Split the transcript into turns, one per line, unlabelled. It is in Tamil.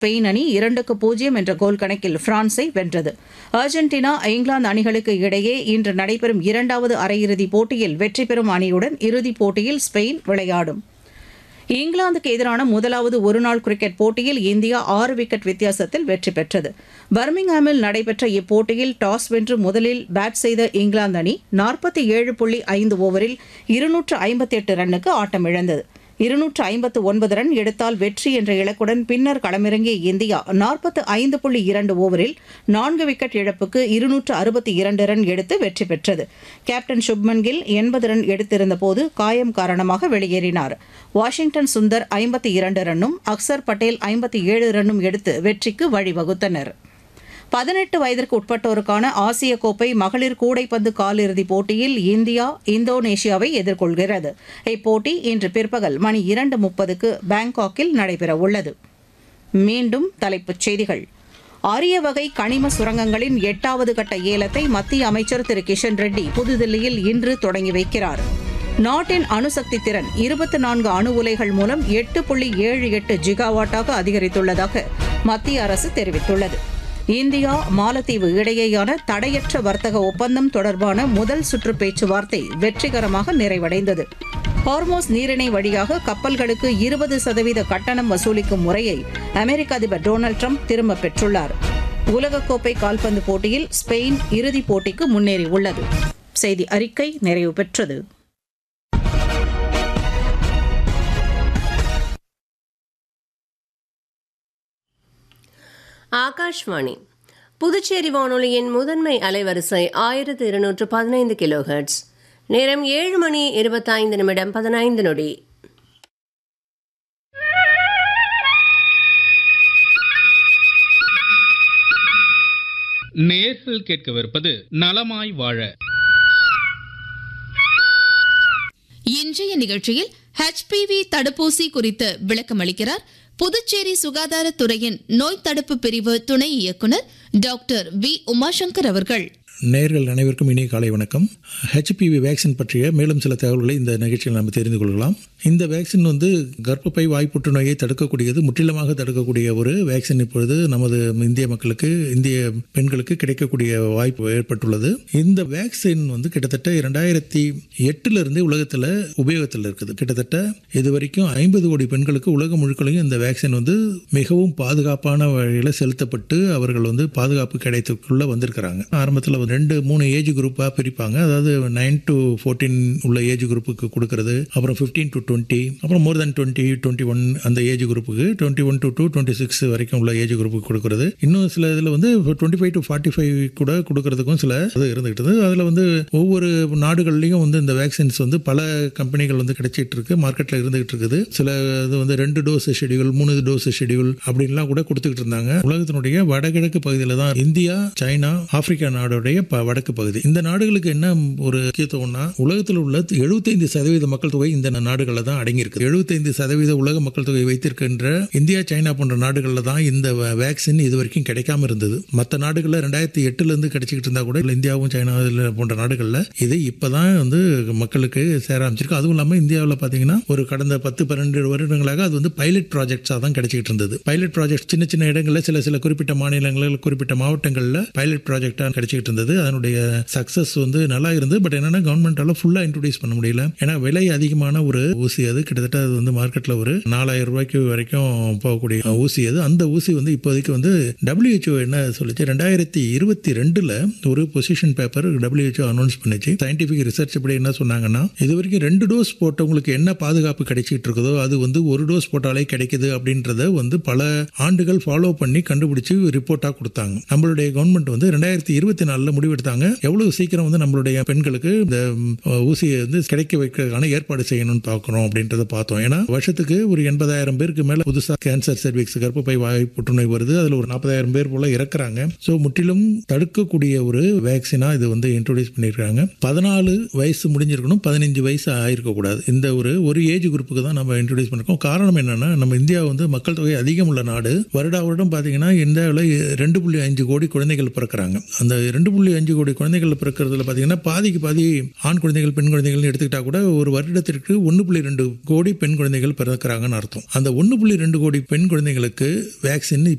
ஸ்பெயின் அணி இரண்டுக்கு பூஜ்ஜியம் என்ற கோல் கணக்கில் பிரான்ஸை வென்றது அர்ஜென்டினா இங்கிலாந்து அணிகளுக்கு இடையே இன்று நடைபெறும் இரண்டாவது அரையிறுதிப் போட்டியில் வெற்றி பெறும் அணியுடன் இறுதிப் போட்டியில் ஸ்பெயின் விளையாடும் இங்கிலாந்துக்கு எதிரான முதலாவது ஒருநாள் கிரிக்கெட் போட்டியில் இந்தியா ஆறு விக்கெட் வித்தியாசத்தில் வெற்றி பெற்றது பர்மிங்ஹாமில் நடைபெற்ற இப்போட்டியில் டாஸ் வென்று முதலில் பேட் செய்த இங்கிலாந்து அணி நாற்பத்தி ஏழு புள்ளி ஐந்து ஓவரில் இருநூற்று ஐம்பத்தி எட்டு ரன்னுக்கு ஆட்டமிழந்தது இருநூற்று ஐம்பத்து ஒன்பது ரன் எடுத்தால் வெற்றி என்ற இலக்குடன் பின்னர் களமிறங்கிய இந்தியா நாற்பத்து ஐந்து புள்ளி இரண்டு ஓவரில் நான்கு விக்கெட் இழப்புக்கு இருநூற்று அறுபத்தி இரண்டு ரன் எடுத்து வெற்றி பெற்றது கேப்டன் சுப்மன் கில் எண்பது ரன் எடுத்திருந்த போது காயம் காரணமாக வெளியேறினார் வாஷிங்டன் சுந்தர் ஐம்பத்தி இரண்டு ரன்னும் அக்சர் பட்டேல் ஐம்பத்தி ஏழு ரன்னும் எடுத்து வெற்றிக்கு வழிவகுத்தனர் பதினெட்டு வயதிற்கு உட்பட்டோருக்கான ஆசிய கோப்பை மகளிர் கூடைப்பந்து காலிறுதிப் போட்டியில் இந்தியா இந்தோனேஷியாவை எதிர்கொள்கிறது இப்போட்டி இன்று பிற்பகல் மணி இரண்டு முப்பதுக்கு பாங்காக்கில் நடைபெறவுள்ளது மீண்டும் தலைப்புச் செய்திகள் அரிய வகை கனிம சுரங்கங்களின் எட்டாவது கட்ட ஏலத்தை மத்திய அமைச்சர் திரு கிஷன் ரெட்டி புதுதில்லியில் இன்று தொடங்கி வைக்கிறார் நாட்டின் அணுசக்தி திறன் இருபத்தி நான்கு அணு உலைகள் மூலம் எட்டு புள்ளி ஏழு எட்டு ஜிகாவாட்டாக அதிகரித்துள்ளதாக மத்திய அரசு தெரிவித்துள்ளது இந்தியா மாலத்தீவு இடையேயான தடையற்ற வர்த்தக ஒப்பந்தம் தொடர்பான முதல் சுற்று பேச்சுவார்த்தை வெற்றிகரமாக நிறைவடைந்தது ஹார்மோஸ் நீரிணை வழியாக கப்பல்களுக்கு இருபது சதவீத கட்டணம் வசூலிக்கும் முறையை அமெரிக்க அதிபர் டொனால்டு ட்ரம்ப் திரும்பப் பெற்றுள்ளார் உலகக்கோப்பை கால்பந்து போட்டியில் ஸ்பெயின் இறுதிப் போட்டிக்கு முன்னேறியுள்ளது செய்தி அறிக்கை நிறைவு பெற்றது
ஆகாஷ்வாணி புதுச்சேரி வானொலியின் முதன்மை அலைவரிசை ஆயிரத்து இருநூற்று பதினைந்து கிலோஹெர்ட்ஸ் நேரம் ஏழு மணி இருபத்தைந்து நிமிடம் பதினைந்து நொடி
நேர்கள் கேட்கவிருப்பது நலமாய் வாழ
இன்றைய நிகழ்ச்சியில் ஹெச்பிவி தடுப்பூசி குறித்து விளக்கம் அளிக்கிறார் புதுச்சேரி சுகாதாரத்துறையின் நோய் தடுப்பு பிரிவு துணை இயக்குனர் டாக்டர் வி உமாசங்கர் அவர்கள்
நேர்கள் அனைவருக்கும் இனிய காலை வணக்கம் ஹெச்பிவி வேக்சின் பற்றிய மேலும் சில தகவல்களை இந்த நிகழ்ச்சியில் நம்ம தெரிந்து கொள்ளலாம் இந்த வேக்சின் வந்து கர்ப்பப்பை வாய் புற்றுநோயை தடுக்கக்கூடியது முற்றிலுமாக தடுக்கக்கூடிய ஒரு வேக்சின் இப்பொழுது நமது இந்திய மக்களுக்கு இந்திய பெண்களுக்கு கிடைக்கக்கூடிய வாய்ப்பு ஏற்பட்டுள்ளது இந்த வேக்சின் வந்து கிட்டத்தட்ட இரண்டாயிரத்தி எட்டுல இருந்தே உலகத்தில் உபயோகத்தில் இருக்குது கிட்டத்தட்ட இது வரைக்கும் ஐம்பது கோடி பெண்களுக்கு உலகம் முழுக்களையும் இந்த வேக்சின் வந்து மிகவும் பாதுகாப்பான வழியில் செலுத்தப்பட்டு அவர்கள் வந்து பாதுகாப்பு கிடைத்துக்குள்ள வந்திருக்கிறாங்க ஆரம்பத்தில் ரெண்டு மூணு ஏஜ் குரூப்பாக பிரிப்பாங்க அதாவது நைன் டு ஃபோர்டீன் உள்ள ஏஜ் குரூப்புக்கு கொடுக்கறது அப்புறம் ஃபிஃப்டீன் டு டுவெண்ட்டி அப்புறம் more than twenty twenty one அந்த ஏஜ் குரூப்புக்கு twenty one to to twenty six வரைக்கும் உள்ள ஏஜ் குரூப்புக்கு கொடுக்கறது இன்னும் சில இதில் வந்து twenty five to forty five கூட கொடுக்கறதுக்கும் சில இது இருந்துகிட்டு அதில் வந்து ஒவ்வொரு நாடுகள்லையும் வந்து இந்த வேக்சின்ஸ் வந்து பல கம்பெனிகள் வந்து கிடைச்சிட்டு இருக்கு மார்க்கெட்டில் இருந்துகிட்டு இருக்குது சில இது வந்து ரெண்டு டோஸ் ஷெடியூல் மூணு டோஸ் ஷெடியூல் அப்படின்லாம் கூட கொடுத்துக்கிட்டு இருந்தாங்க உலகத்தினுடைய வடகிழக்கு பகுதியில் தான் இந்தியா சைனா ஆப்பிரிக்கா நாடுடைய ப- வடக்கு பகுதி இந்த நாடுகளுக்கு என்ன ஒரு முக்கியத்துவம்னா உலகத்தில் உள்ள எழுபத்தைந்து சதவீத மக்கள் தொகை இந்த நாடுகளில் தான் அடங்கியிருக்கு எழுபத்தைந்து சதவீத உலக மக்கள் தொகை வைத்திருக்கின்ற இந்தியா சைனா போன்ற நாடுகளில் தான் இந்த வ- வேக்சின் இது வரைக்கும் கிடைக்காம இருந்தது மற்ற நாடுகளில் ரெண்டாயிரத்தி எட்டுல இருந்து கிடைச்சிக்கிட்டு இருந்தா கூட இந்தியாவும் சைனா இதுல போன்ற நாடுகளில் இது இப்பதான் வந்து மக்களுக்கு சேர ஆரம்பிச்சிருக்கு அதுவும் இல்லாமல் இந்தியாவில் பார்த்தீங்கன்னா ஒரு கடந்த பத்து பன்னெண்டு வருடங்களாக அது வந்து பைலட் ப்ராஜெக்ட்ஸாக தான் கிடைச்சிக்கிட்டு இருந்தது பைலட் ப்ராஜெக்ட் சின்ன சின்ன இடங்களில் சில சில குறிப்பிட்ட மாநிலங்களில் குறிப்பிட்ட மாவட்டங்களில் பைலட் ப்ராஜெக்டாக கிடைச்சிக்கிட்டு இருந்தது அதனுடைய சக்ஸஸ் வந்து நல்லா இருந்தது பட் என்னன்னா கவர்மெண்டால ஃபுல்லாக இன்ட்ரோடியூஸ் பண்ண முடியல ஏன்னா விலை அதிகமான ஒரு ஊசி அது கிட்டத்தட்ட அது வந்து மார்க்கெட்டில் ஒரு நாலாயிரம் ரூபாய்க்கு வரைக்கும் போகக்கூடிய ஊசி அது அந்த ஊசி வந்து இப்போதைக்கு வந்து WHO என்ன சொல்லுச்சு ரெண்டாயிரத்தி இருபத்தி ரெண்டுல ஒரு பொசிஷன் பேப்பர் WHO அனௌன்ஸ் பண்ணுச்சு சயின்டிஃபிக் ரிசர்ச் படி என்ன சொன்னாங்கன்னா இது வரைக்கும் ரெண்டு டோஸ் போட்டவங்களுக்கு என்ன பாதுகாப்பு கிடைச்சிட்டு இருக்குதோ அது வந்து ஒரு டோஸ் போட்டாலே கிடைக்குது அப்படின்றத வந்து பல ஆண்டுகள் ஃபாலோ பண்ணி கண்டுபிடிச்சு ரிப்போர்ட்டாக கொடுத்தாங்க நம்மளுடைய கவர்மெண்ட் வந்து ரெண்டாயிரத்தி இருபத்தி நாலில் முடிவெடுத்தாங்க எவ்வளவு சீக்கிரம் வந்து நம்மளுடைய பெண்களுக்கு இந்த ம், ஊசியை வந்து கிடைக்க வைக்கிறதுக்கான ஏற்பாடு செய்யணும்னு பார்க்கணும் அப்படின்றத பார்த்தோம் ஏன்னா வருஷத்துக்கு ஒரு எண்பதாயிரம் பேருக்கு மேல புதுசா கேன்சர் சர்விக்ஸ் கர்ப்பப்பை வாய் புற்றுநோய் வருது அதுல ஒரு நாற்பதாயிரம் பேர் போல இறக்குறாங்க ஸோ முற்றிலும் தடுக்கக்கூடிய ஒரு வேக்சினா இது வந்து இன்ட்ரோடியூஸ் பண்ணியிருக்காங்க பதினாலு வயசு முடிஞ்சிருக்கணும் பதினஞ்சு வயசு ஆயிருக்க கூடாது இந்த ஒரு ஒரு ஏஜ் குரூப்புக்கு தான் நம்ம இன்ட்ரோடியூஸ் பண்ணிருக்கோம் காரணம் என்னன்னா நம்ம இந்தியா வந்து மக்கள் தொகை அதிகம் உள்ள நாடு வருடா வருடம் பார்த்தீங்கன்னா இந்தியாவில் ரெண்டு புள்ளி அஞ்சு கோடி குழந்தைகள் பிறக்கிறாங்க அந்த ரெண்டு புள்ளி புள்ளி அஞ்சு கோடி குழந்தைகள் பிறக்கிறதுல பார்த்தீங்கன்னா பாதிக்கு பாதி ஆண் குழந்தைகள் பெண் குழந்தைகள்னு எடுத்துக்கிட்டா கூட ஒரு வருடத்திற்கு ஒன்று புள்ளி ரெண்டு கோடி பெண் குழந்தைகள் பிறக்கிறாங்கன்னு அர்த்தம் அந்த ஒன்று புள்ளி ரெண்டு கோடி பெண் குழந்தைகளுக்கு வேக்சின்